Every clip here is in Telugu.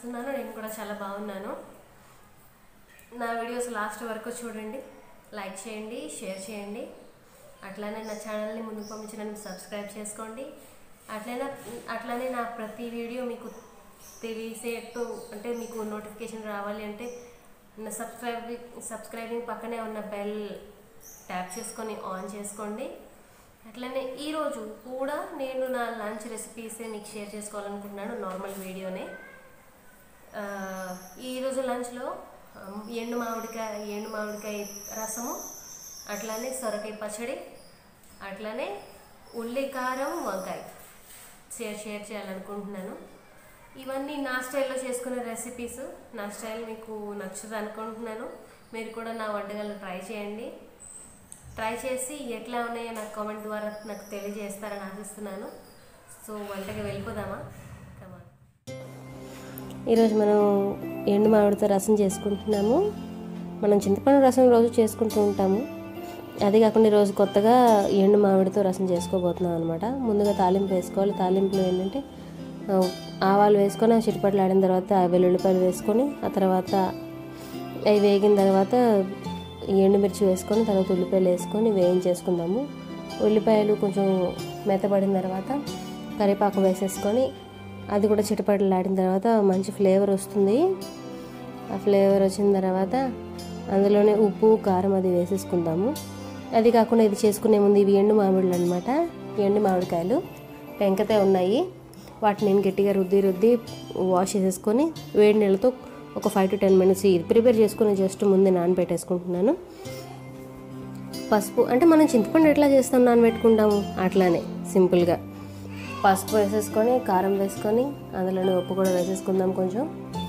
ఆశిస్తున్నాను నేను కూడా చాలా బాగున్నాను నా వీడియోస్ లాస్ట్ వరకు చూడండి లైక్ చేయండి షేర్ చేయండి అట్లానే నా ఛానల్ని ముందుకు పంపించడానికి సబ్స్క్రైబ్ చేసుకోండి అట్లనే అట్లానే నా ప్రతి వీడియో మీకు తెలిసేట్టు అంటే మీకు నోటిఫికేషన్ రావాలి అంటే నా సబ్స్క్రైబ్ సబ్స్క్రైబింగ్ పక్కనే ఉన్న బెల్ ట్యాప్ చేసుకొని ఆన్ చేసుకోండి అట్లనే ఈరోజు కూడా నేను నా లంచ్ రెసిపీసే మీకు షేర్ చేసుకోవాలనుకుంటున్నాను నార్మల్ వీడియోనే ఆ, ఈరోజు లంచ్లో ఆ, ఎండు మామిడికాయ ఎండు మామిడికాయ రసము అట్లానే సొరకాయ పచ్చడి అట్లానే ఉల్లి కారం వంకాయ షేర్ షేర్ చేయాలనుకుంటున్నాను ఇవన్నీ నా స్టైల్లో చేసుకునే రెసిపీస్ నా స్టైల్ మీకు నచ్చుతుంది అనుకుంటున్నాను మీరు కూడా నా వంటకాలు ట్రై చేయండి ట్రై చేసి ఎట్లా ఉన్నాయో నాకు కామెంట్ ద్వారా నాకు తెలియజేస్తారని ఆశిస్తున్నాను సో వంటకి వెళ్ళిపోదామా కమా ఈరోజు మనం ఎండు మామిడితో రసం చేసుకుంటున్నాము మనం చింతపండు రసం రోజు చేసుకుంటూ ఉంటాము అది కాకుండా ఈరోజు కొత్తగా ఎండు మామిడితో రసం చేసుకోబోతున్నాం అనమాట ముందుగా తాలింపు వేసుకోవాలి తాలింపులో ఏంటంటే ఆ, ఆవాలు వేసుకొని ఆ చిరుపట్లు ఆడిన తర్వాత ఆ వెల్లుల్లిపాయలు వేసుకొని ఆ తర్వాత అవి వేగిన తర్వాత ఈ ఎండుమిర్చి వేసుకొని తర్వాత ఉల్లిపాయలు వేసుకొని వేయించేసుకుందాము ఉల్లిపాయలు కొంచెం మెత్తబడిన తర్వాత కరివేపాకు వేసేసుకొని అది కూడా చిటపటలు ఆడిన తర్వాత మంచి ఫ్లేవర్ వస్తుంది ఆ ఫ్లేవర్ వచ్చిన తర్వాత అందులోనే ఉప్పు కారం అది వేసేసుకుందాము అది కాకుండా ఇది చేసుకునే ముందు ఇవి ఎండు మామిడులు అనమాట ఎండు మామిడికాయలు పెంకతే ఉన్నాయి వాటిని నేను గట్టిగా రుద్ది రుద్ది వాష్ చేసేసుకొని వేడి నీళ్ళతో ఒక ఫైవ్ టు టెన్ మినిట్స్ ఇది ప్రిపేర్ చేసుకుని జస్ట్ ముందే నానబెట్టేసుకుంటున్నాను పసుపు అంటే మనం చింతపండు ఎట్లా చేస్తాం నానబెట్టుకుంటాము అట్లానే సింపుల్గా పసుపు వేసేసుకొని కారం వేసుకొని అందులోనే ఉప్పు కూడా వేసేసుకుందాం కొంచెం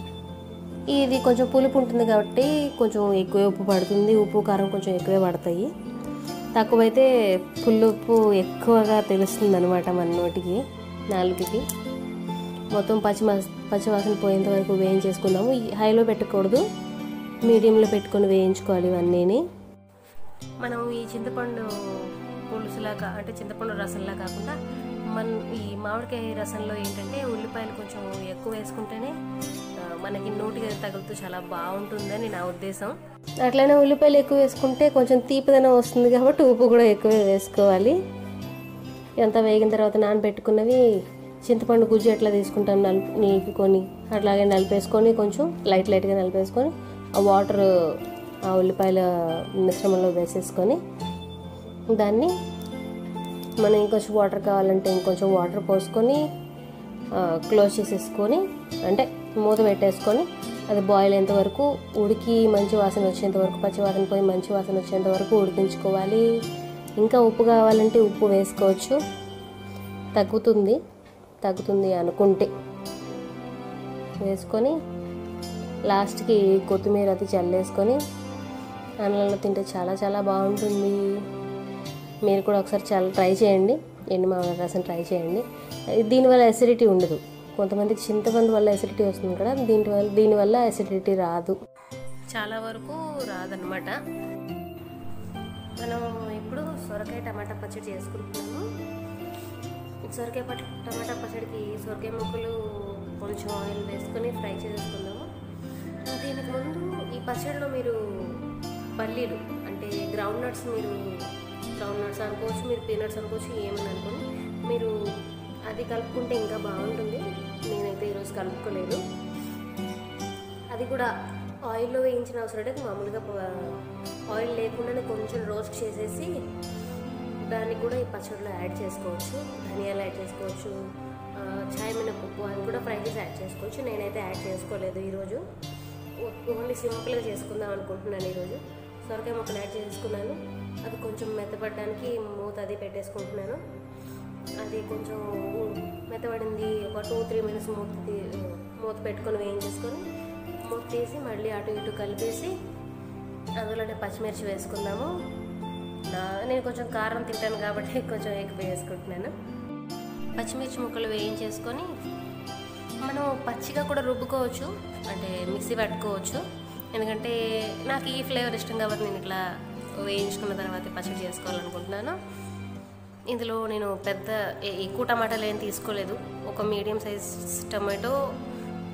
ఇది కొంచెం పులుపు ఉంటుంది కాబట్టి కొంచెం ఎక్కువే ఉప్పు పడుతుంది ఉప్పు కారం కొంచెం ఎక్కువే పడతాయి తక్కువైతే పులుపు ఎక్కువగా తెలుస్తుంది అనమాట మన నోటికి నాలుగుకి మొత్తం పచ్చి పచ్చివాసన పోయేంత వరకు వేయించేసుకుందాము ఈ హైలో పెట్టకూడదు మీడియంలో పెట్టుకొని వేయించుకోవాలి ఇవన్నీని మనం ఈ చింతపండు పులుసులాగా అంటే చింతపండు రసంలా కాకుండా మన ఈ మామిడికాయ రసంలో ఏంటంటే ఉల్లిపాయలు కొంచెం ఎక్కువ వేసుకుంటేనే ఆ, మనకి నోటికి అది తగులుతూ చాలా బాగుంటుందని నా ఉద్దేశం అట్లనే ఉల్లిపాయలు ఎక్కువ వేసుకుంటే కొంచెం తీపిదనం వస్తుంది కాబట్టి ఉప్పు కూడా ఎక్కువే వేసుకోవాలి ఎంత వేగిన తర్వాత నానబెట్టుకున్నవి చింతపండు గుజ్జు ఎట్లా తీసుకుంటాం నల్ నిలుపుకొని అట్లాగే నలిపేసుకొని కొంచెం లైట్ లైట్గా నలిపేసుకొని ఆ వాటర్ ఆ ఉల్లిపాయల మిశ్రమంలో వేసేసుకొని దాన్ని మనం ఇంకొంచెం వాటర్ కావాలంటే ఇంకొంచెం వాటర్ పోసుకొని ఆ, క్లోజ్ చేసేసుకొని అంటే మూత పెట్టేసుకొని అది బాయిల్ అయ్యేంత వరకు ఉడికి మంచి వాసన వచ్చేంత వరకు పచ్చి వాసన పోయి మంచి వాసన వచ్చేంత వరకు ఉడికించుకోవాలి ఇంకా ఉప్పు కావాలంటే ఉప్పు వేసుకోవచ్చు తగ్గుతుంది తగ్గుతుంది అనుకుంటే వేసుకొని లాస్ట్కి కొత్తిమీర అది చల్లేసుకొని అన్నంలో తింటే చాలా చాలా బాగుంటుంది మీరు కూడా ఒకసారి చాలా ట్రై చేయండి ఎండు మామిడి రసం ట్రై చేయండి దీనివల్ల ఎసిడిటీ ఉండదు కొంతమందికి చింతపండు వల్ల ఎసిడిటీ వస్తుంది కదా దీని వల్ల దీనివల్ల ఎసిడిటీ రాదు చాలా వరకు రాదనమాట మనం ఇప్పుడు సొరకాయ టమాటా పచ్చడి చేసుకుంటున్నాము సొరకాయ పట్ టమాటా పచ్చడికి సొరకాయ ముక్కలు కొంచెం ఆయిల్ వేసుకొని ఫ్రై చేసుకుందాము దీనికి ముందు ఈ పచ్చడిలో మీరు పల్లీలు అంటే గ్రౌండ్ నట్స్ మీరు గ్రౌండ్ నట్స్ అనుకోవచ్చు మీరు పీనట్స్ అనుకోవచ్చు ఏమని అనుకోండి మీరు అది కలుపుకుంటే ఇంకా బాగుంటుంది నేనైతే ఈరోజు కలుపుకోలేదు అది కూడా ఆయిల్లో వేయించిన అవసరం లేదు మామూలుగా ప- ఆయిల్ లేకుండానే కొంచెం రోస్ట్ చేసేసి దాన్ని కూడా ఈ పచ్చడిలో యాడ్ చేసుకోవచ్చు ధనియాలు యాడ్ చేసుకోవచ్చు ఆ, చాయ్ మినపప్పు అవి కూడా ఫ్రై చేసి యాడ్ చేసుకోవచ్చు నేనైతే యాడ్ చేసుకోలేదు ఈరోజు ఓ- ఓన్లీ సింపుల్గా చేసుకుందాం అనుకుంటున్నాను ఈరోజు సొరకాయ ముక్కలు యాడ్ చేసుకున్నాను అది కొంచెం మెత్తపడడానికి మూత అది పెట్టేసుకుంటున్నాను అది కొంచెం మెత్తబడింది ఒక టూ త్రీ మినిట్స్ మూత తీ- మూత పెట్టుకొని వేయించేసుకొని మూత తీసి మళ్ళీ అటు ఇటు కలిపేసి అందులోనే పచ్చిమిర్చి వేసుకుందాము నా నేను కొంచెం కారం తింటాను కాబట్టి కొంచెం ఎక్కువ వేసుకుంటున్నాను పచ్చిమిర్చి ముక్కలు వేయించేసుకొని మనం పచ్చిగా కూడా రుబ్బుకోవచ్చు అంటే మిక్సీ పట్టుకోవచ్చు ఎందుకంటే నాకు ఈ ఫ్లేవర్ ఇష్టం కాబట్టి నేను ఇట్లా వేయించుకున్న తర్వాత పచ్చడి చేసుకోవాలనుకుంటున్నాను ఇందులో నేను పెద్ద ఎ- ఎక్కువ టమాటాలు ఏం తీసుకోలేదు ఒక మీడియం సైజ్ టమాటో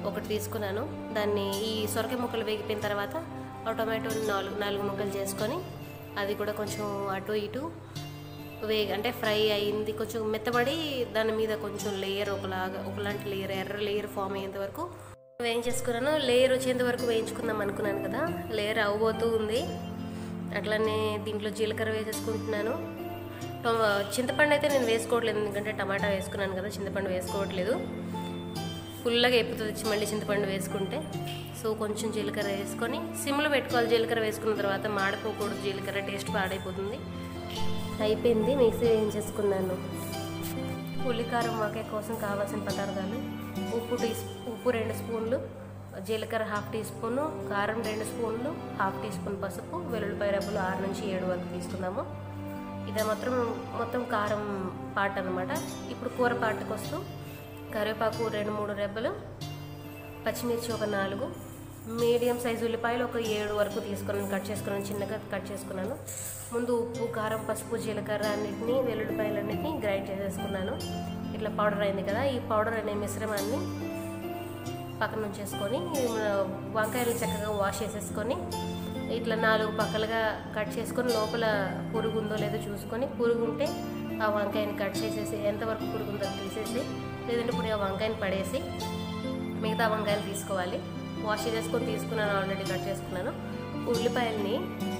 ఒకటి తీసుకున్నాను దాన్ని ఈ సొరకాయ ముక్కలు వేగిపోయిన తర్వాత ఆ టొమాటోని నాలుగు నాలుగు ముక్కలు చేసుకొని అది కూడా కొంచెం అటు ఇటు వేగ అంటే ఫ్రై అయింది కొంచెం మెత్తబడి దాని మీద కొంచెం లేయర్ ఒకలాగా ఒకలాంటి లేయర్ ఎర్ర లేయర్ ఫామ్ అయ్యేంత వరకు వేయించేసుకున్నాను లేయర్ వచ్చేంత వరకు వేయించుకుందాం అనుకున్నాను కదా లేయర్ అవ్వబోతూ ఉంది అట్లనే దీంట్లో జీలకర్ర వేసేసుకుంటున్నాను టొ- చింతపండు అయితే నేను వేసుకోవట్లేదు ఎందుకంటే టమాటా వేసుకున్నాను కదా చింతపండు వేసుకోవట్లేదు ఫుల్గా ఎప్పుతుంది మళ్ళీ చింతపండు వేసుకుంటే సో కొంచెం జీలకర్ర వేసుకొని సిమ్లో పెట్టుకోవాలి జీలకర్ర వేసుకున్న తర్వాత మాడిపోకూడదు జీలకర్ర టేస్ట్ పాడైపోతుంది అయిపోయింది మిక్సీ వేయించేసుకున్నాను ఉల్లికారం మాకే కోసం కావాల్సిన పదార్థాలు ఉప్పు టీ ఉప్పు రెండు స్పూన్లు జీలకర్ర హాఫ్ టీ స్పూను కారం రెండు స్పూన్లు హాఫ్ టీ స్పూన్ పసుపు వెల్లుల్లిపాయ రెబ్బలు ఆరు నుంచి ఏడు వరకు తీసుకుందాము ఇది మాత్రం మొత్తం కారం పాట అనమాట ఇప్పుడు కూర పాటకు వస్తూ కరివేపాకు రెండు మూడు రెబ్బలు పచ్చిమిర్చి ఒక నాలుగు మీడియం సైజు ఉల్లిపాయలు ఒక ఏడు వరకు తీసుకున్నాను కట్ చేసుకున్నాను చిన్నగా కట్ చేసుకున్నాను ముందు ఉప్పు కారం పసుపు జీలకర్ర అన్నిటిని వెల్లుల్లిపాయలన్నిటిని గ్రైండ్ చేసేసుకున్నాను ఇట్లా పౌడర్ అయింది కదా ఈ పౌడర్ అనే మిశ్రమాన్ని పక్కన ఉంచేసుకొని మన వంకాయలు చక్కగా వాష్ చేసేసుకొని ఇట్లా నాలుగు పక్కలుగా కట్ చేసుకొని లోపల పురుగు ఉందో లేదో చూసుకొని పురుగు ఉంటే ఆ వంకాయని కట్ చేసేసి ఎంతవరకు పురుగు ఉందో తీసేసి లేదంటే ఇప్పుడు ఆ వంకాయని పడేసి మిగతా వంకాయలు తీసుకోవాలి వాష్ చేసుకొని తీసుకున్నాను ఆల్రెడీ కట్ చేసుకున్నాను ఉల్లిపాయల్ని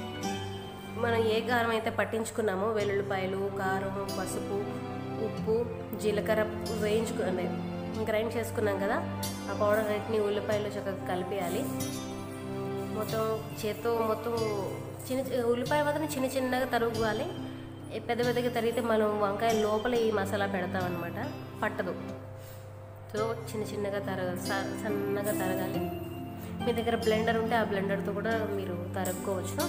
మనం ఏ కారం అయితే పట్టించుకున్నామో వెల్లుల్లిపాయలు కారం పసుపు ఉప్పు జీలకర్ర వేయించుకునే గ్రైండ్ చేసుకున్నాం కదా ఆ పౌడర్ అన్నింటిని ఉల్లిపాయలు చక్కగా కలిపేయాలి మొత్తం చేత్తో మొత్తం చిన్న చి- ఉల్లిపాయ మాత్రం చిన్న చిన్నగా తరుగుకోవాలి ఏ పెద్ద పెద్దగా తరిగితే మనం వంకాయ లోపల ఈ మసాలా పెడతామన్నమాట పట్టదు సో చిన్న చిన్నగా తరగ స- సన్నగా తరగాలి మీ దగ్గర బ్లెండర్ ఉంటే ఆ బ్లెండర్తో కూడా మీరు తరుక్కోవచ్చు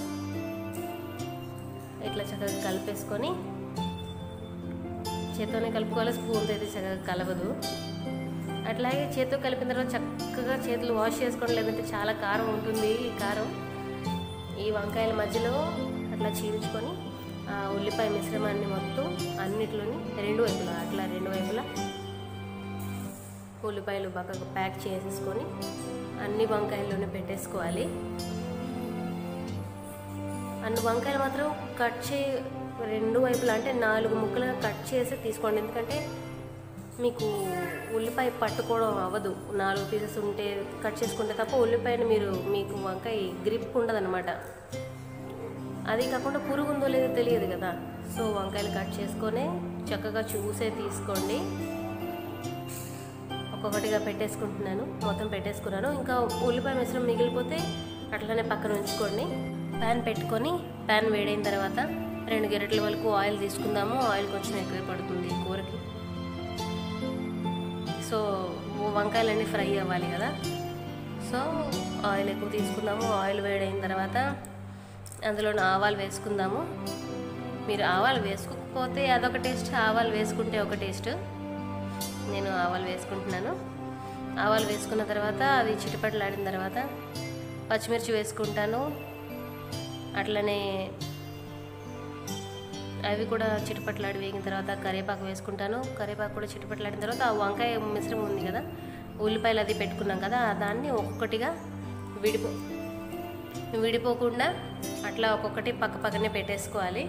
ఇట్లా చక్కగా కలిపేసుకొని చేత్తోనే కలుపుకోవాలి స్పూన్తో అయితే చక్కగా కలవదు అట్లాగే చేత్తో కలిపిన తర్వాత చక్కగా చేతులు వాష్ చేసుకోండి లేదంటే చాలా కారం ఉంటుంది ఈ కారం ఈ వంకాయల మధ్యలో అట్లా చీల్చుకొని ఆ ఉల్లిపాయ మిశ్రమాన్ని మొత్తం అన్నిట్లోని రెండు వైపులా అట్లా రెండు వైపులా ఉల్లిపాయలు బాగా ప్యాక్ చేసేసుకొని అన్ని వంకాయల్లోనే పెట్టేసుకోవాలి అన్ని వంకాయలు మాత్రం కట్ చే రెండు వైపులా అంటే నాలుగు ముక్కలుగా కట్ చేసి తీసుకోండి ఎందుకంటే మీకు ఉల్లిపాయ పట్టుకోవడం అవ్వదు నాలుగు పీసెస్ ఉంటే కట్ చేసుకుంటే తప్ప ఉల్లిపాయని మీరు మీకు వంకాయ గ్రిప్ ఉండదన్నమాట అది కాకుండా పురుగు ఉందో లేదో తెలియదు కదా సో వంకాయలు కట్ చేసుకొని చక్కగా చూసే తీసుకోండి ఒక్కొక్కటిగా పెట్టేసుకుంటున్నాను మొత్తం పెట్టేసుకున్నాను ఇంకా ఉల్లిపాయ మిశ్రమం మిగిలిపోతే అట్లనే పక్కన ఉంచుకోండి ప్యాన్ పెట్టుకొని ప్యాన్ వేడైన తర్వాత రెండు గెరెట్ల వరకు ఆయిల్ తీసుకుందాము ఆయిల్ కొంచెం ఎక్కువ పడుతుంది ఈ కూరకి సో వంకాయలన్నీ ఫ్రై అవ్వాలి కదా సో ఆయిల్ ఎక్కువ తీసుకుందాము ఆయిల్ వేడైన తర్వాత అందులో ఆవాలు వేసుకుందాము మీరు ఆవాలు వేసుకోకపోతే అదొక టేస్ట్ ఆవాలు వేసుకుంటే ఒక టేస్ట్ నేను ఆవాలు వేసుకుంటున్నాను ఆవాలు వేసుకున్న తర్వాత అవి చిటిపట్లాడిన తర్వాత పచ్చిమిర్చి వేసుకుంటాను అట్లనే అవి కూడా చిటపట్లాడి వేగిన తర్వాత కరివేపాకు వేసుకుంటాను కరివేపాకు కూడా చిటపట్లాడిన తర్వాత ఆ వంకాయ మిశ్రమం ఉంది కదా ఉల్లిపాయలు అది పెట్టుకున్నాం కదా దాన్ని ఒక్కొక్కటిగా విడిపో విడిపోకుండా అట్లా ఒక్కొక్కటి పక్క పక్కనే పెట్టేసుకోవాలి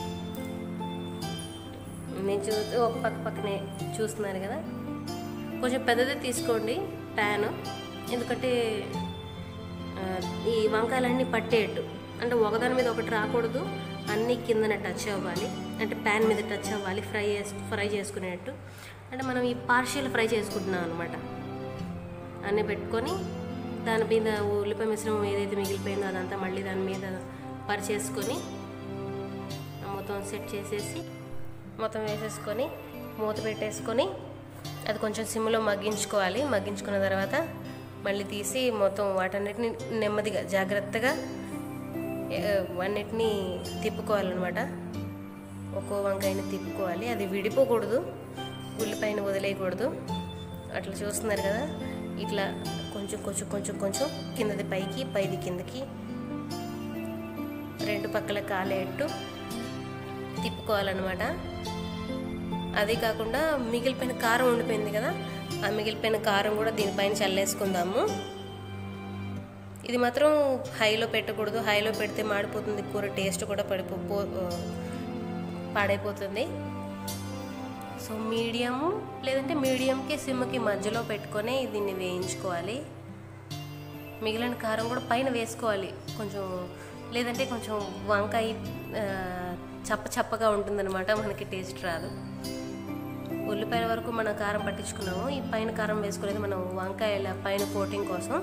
నేను చూ ఒక పక్క పక్కనే చూస్తున్నారు కదా కొంచెం పెద్దదే తీసుకోండి ప్యాను ఎందుకంటే ఆ, ఈ వంకాయలన్నీ పట్టేట్టు అంటే ఒకదాని మీద ఒకటి రాకూడదు అన్నీ కిందన టచ్ అవ్వాలి అంటే ప్యాన్ మీద టచ్ అవ్వాలి ఫ్రై చేసి ఫ్రై చేసుకునేటట్టు అంటే మనం ఈ పార్షియల్ ఫ్రై చేసుకుంటున్నాం అనమాట అన్నీ పెట్టుకొని దాని మీద ఉల్లిపాయ మిశ్రమం ఏదైతే మిగిలిపోయిందో అదంతా మళ్ళీ దాని మీద పరిచేసుకొని మొత్తం సెట్ చేసేసి మొత్తం వేసేసుకొని మూత పెట్టేసుకొని అది కొంచెం సిమ్లో మగ్గించుకోవాలి మగ్గించుకున్న తర్వాత మళ్ళీ తీసి మొత్తం వాటన్నిటిని నెమ్మదిగా జాగ్రత్తగా ఏ, అన్నిటినీ తిప్పుకోవాలన్నమాట ఒక్కో వంకాయని తిప్పుకోవాలి అది విడిపోకూడదు ఉల్లిపాయను వదిలేయకూడదు అట్లా చూస్తున్నారు కదా ఇట్లా కొంచెం కొంచెం కొంచెం కొంచెం కిందది పైకి పైది కిందకి రెండు పక్కల కాలేట్టు తిప్పుకోవాలన్నమాట అది కాకుండా మిగిలిపోయిన కారం ఉండిపోయింది కదా ఆ మిగిలిపోయిన కారం కూడా దీనిపైన చల్లేసుకుందాము ఇది మాత్రం హైలో పెట్టకూడదు హైలో పెడితే మాడిపోతుంది కూర టేస్ట్ కూడా పడిపో పో- పాడైపోతుంది సో మీడియము లేదంటే మీడియంకి సిమ్కి మధ్యలో పెట్టుకొని దీన్ని వేయించుకోవాలి మిగిలిన కారం కూడా పైన వేసుకోవాలి కొంచెం లేదంటే కొంచెం వంకాయ ఆ, చప్ప చప్పగా ఉంటుందన్నమాట మనకి టేస్ట్ రాదు ఉల్లిపాయల వరకు మనం కారం పట్టించుకున్నాము ఈ పైన కారం వేసుకోలేదు మనం వంకాయల పైన కోటింగ్ కోసం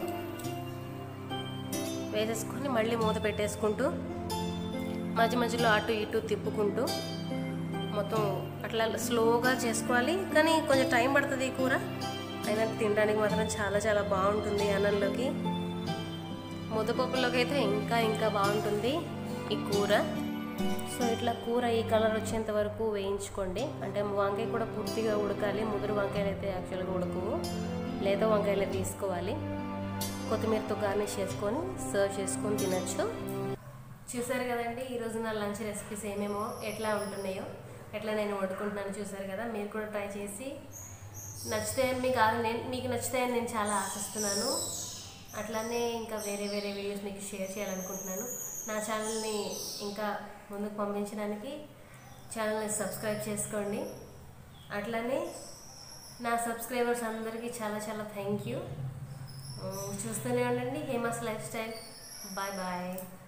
వేసేసుకొని మళ్ళీ మూత పెట్టేసుకుంటూ మధ్య మధ్యలో అటు ఇటు తిప్పుకుంటూ మొత్తం అట్లా స్లోగా చేసుకోవాలి కానీ కొంచెం టైం పడుతుంది ఈ కూర అయినా తినడానికి మాత్రం చాలా చాలా బాగుంటుంది అన్నంలోకి ముద్దపప్పులోకి అయితే ఇంకా ఇంకా బాగుంటుంది ఈ కూర సో ఇట్లా కూర ఈ కలర్ వచ్చేంత వరకు వేయించుకోండి అంటే వంకాయ కూడా పూర్తిగా ఉడకాలి ముదురు వంకాయలు అయితే యాక్చువల్గా ఉడకవు లేత వంకాయలు తీసుకోవాలి కొత్తిమీరతో గార్నిష్ చేసుకొని సర్వ్ చేసుకొని తినచ్చు చూసారు కదండి ఈరోజు నా లంచ్ రెసిపీస్ ఏమేమో ఎట్లా ఉంటున్నాయో ఎట్లా నేను వండుకుంటున్నాను చూసారు కదా మీరు కూడా ట్రై చేసి నచ్చితే మీకు కాదు నేను మీకు నచ్చుతాయని నేను చాలా ఆశిస్తున్నాను అట్లానే ఇంకా వేరే వేరే వీడియోస్ మీకు షేర్ చేయాలనుకుంటున్నాను నా ఛానల్ని ఇంకా ముందుకు పంపించడానికి ఛానల్ని సబ్స్క్రైబ్ చేసుకోండి అట్లానే నా సబ్స్క్రైబర్స్ అందరికీ చాలా చాలా థ్యాంక్ యూ చూస్తూనే ఉండండి Hema's life style bye bye